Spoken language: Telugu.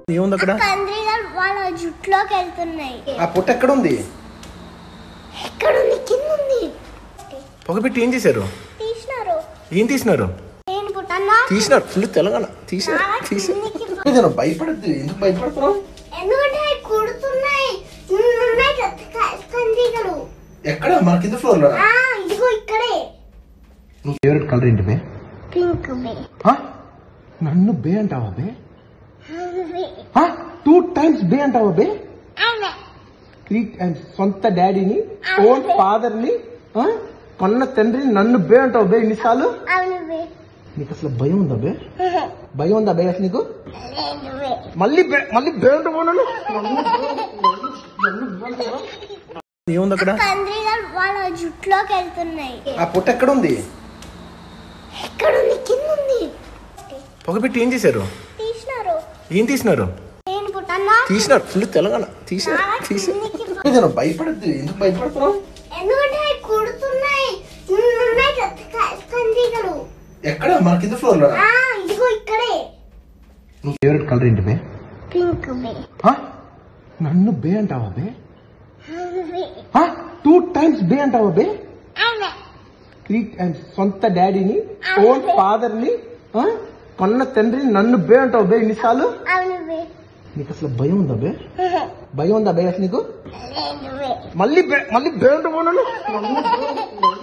ఏముంది అక్కడ కంద్రీలు వాళ్ళ జుట్టులోకి వెళ్తున్నాయి ఆ పుట్ట ఎక్కడ ఉంది ఎక్కడ ఉంది కింద ఉంది పొగపెట్టి ఏం చేశారు తీసినారు ఏం తీసినారు నేను పుట్టన్నా తీసినారు ఫుల్ తెలంగాణ తీసారు తీసారు భయపడద్దు ఎందుకు భయపడుతున్నావు ఎందుకంటే అవి కుడుతున్నాయి ఇన్ని ఉన్నాయి కదా క- కందిగలు ఎక్కడ మన కింద ఫ్లోర్ లో ఆ ఇదిగో ఇక్కడే నువ్వు ఫేవరెట్ కలర్ ఏంటి బే పింక్ బే ఆ? నన్ను బే అంటావా బే టూ టైమ్స్ బే అంటావా బే అవునే త్రీ టైమ్స్ సొంత డాడీని ఓన్ ఫాదర్ ని ఆ? కొన్న తండ్రిని నన్ను బే అంటావు బే ఇన్నిసార్లు అవును బే నీకు అసలు భయం ఉందా బే భయం ఉందా బే అసలు నీకు లేదు బే మళ్ళీ బే- మళ్ళీ బే అంటావు నన్ను ఏముంది అక్కడ కంద్రీలు వాళ్ళ జుట్టులోకి వెళ్తున్నాయి ఆ పుట్ట ఎక్కడ ఉంది ఎక్కడ ఉంది కింద ఉంది పొగపెట్టి ఏం చేశారు తీసినారు ఏం తీసినారు నేను పుట్టన్నా తీసినారు ఫుల్ తెలంగాణ తీసారు తీసారు భయపడద్దు ఎందుకు భయపడుతున్నావు ఎందుకంటే అవి కుడుతున్నాయి ఇన్ని ఉన్నాయి కదా క- కందిగలు ఎక్కడ మన కింద ఫ్లోర్ లో ఆ ఇదిగో ఇక్కడే నువ్వు ఫేవరెట్ కలర్ ఏంటి బే పింక్ బే ఆ? నన్ను బే అంటావా బే అవును బే టూ టైమ్స్ బే అంటావా బే అవునే త్రీ టైమ్స్ సొంత డాడీని ఓన్ ఫాదర్ ని ఆ? కొన్న తండ్రిని నన్ను బే అంటావు బే ఇన్నిసార్లు అవును బే నీకు అసలు భయం ఉందా బే భయం ఉందా బే అసలు నీకు లేదు బే మళ్ళీ బే- మళ్ళీ బే అంటావు నన్ను